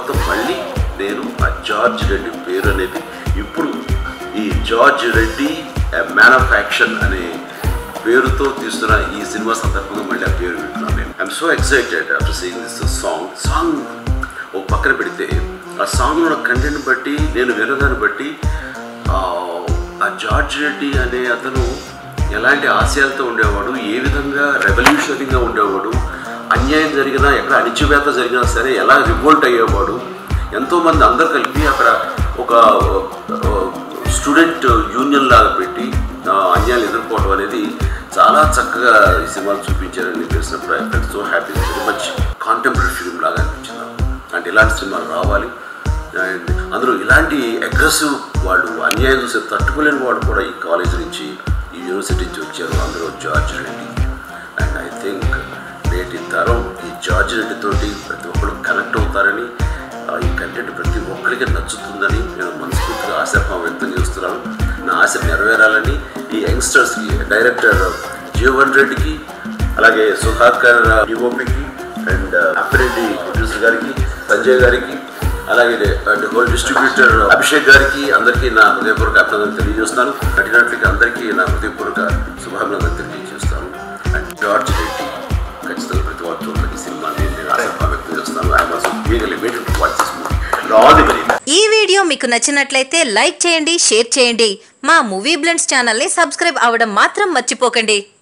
తర్వాత మళ్ళీ నేను ఆ జార్జ్ రెడ్డి పేరు అనేది ఇప్పుడు ఈ George Reddy man of action అనే పేరుతో తీస్తున్న ఈ సినిమా సందర్భంగా మళ్ళీ ఆ పేరు వింటున్నాను నేను I'm so excited after seeing this song song ఒక పక్కన పెడితే ఆ సాంగ్లో కంటెంట్ బట్టి నేను వినదాన్ని బట్టి ఆ, ఆ జార్జ్ రెడ్డి అనే అతను ఎలాంటి ఆశయాలతో ఉండేవాడు ఏ విధంగా రెవల్యూషనరీగా ఉండేవాడు అన్యాయం జరిగినా ఎక్కడ అణిచివేత జరిగినా సరే ఎలా రివోల్ట్ అయ్యేవాడు ఎంతోమంది అందరు కలిపి అక్కడ ఒక స్టూడెంట్ యూనియన్ లాగా పెట్టి ఆ, అన్యాయాలు ఎదుర్కోవడం అనేది చాలా చక్కగా ఈ సినిమాలు చూపించారని తెలిసినప్పుడు I felt so happy very much contemporary film లాగా అనిపించింది నాకు. అంటే ఇలాంటి సినిమాలు రావాలి అండ్ అందరూ ఇలాంటి అగ్రెసివ్ వాళ్ళు అన్యాయం చూసి తట్టుకోలేని వాడు కూడా ఈ కాలేజ్ నుంచి ఈ యూనివర్సిటీ నుంచి వచ్చారు అందరూ George Reddy and I think నేటి తరం ఈ జార్జ్ రెడ్డి తోటి ప్రతి ఒక్కరు కనెక్ట్ అవుతారని ఆ, ఈ కంటెంట్ ప్రతి ఒక్కరికి నచ్చుతుందని నేను మనస్ఫూర్తిగా ఆశాభావం వ్యక్తం చేస్తున్నాను నా ఆశ నెరవేరాలని ఈ యంగ్స్టర్స్కి డైరెక్టర్ జీవన్ రెడ్డికి అలాగే సుధాకర్ డిఓపికి అండ్ అప్పిరెడ్డి ప్రొడ్యూసర్ గారికి సంజయ్ గారికి అలాగే హోల్ డిస్ట్రిబ్యూటర్ అభిషేక్ గారికి అందరికీ నా హృదయపూర్వక అభినందనలు తెలియజేస్తున్నాను నటినట్లకి అందరికీ నా హృదయపూర్వక శుభాభినందనలు తెలియజేస్తాను అండ్ జార్జ్ రెడ్డి ఖచ్చితంగా ప్రతి వారు చూడాలి ఈ సినిమాని నేను ఆశాభావం వ్యక్తం చేస్తాను I was really waiting to watch this movie all the very ఈ వీడియో మీకు నచ్చినట్లయితే లైక్ చేయండి షేర్ చేయండి మా మూవీ బ్లెండ్స్ ఛానల్ని సబ్స్క్రైబ్ అవ్వడం మాత్రం మర్చిపోకండి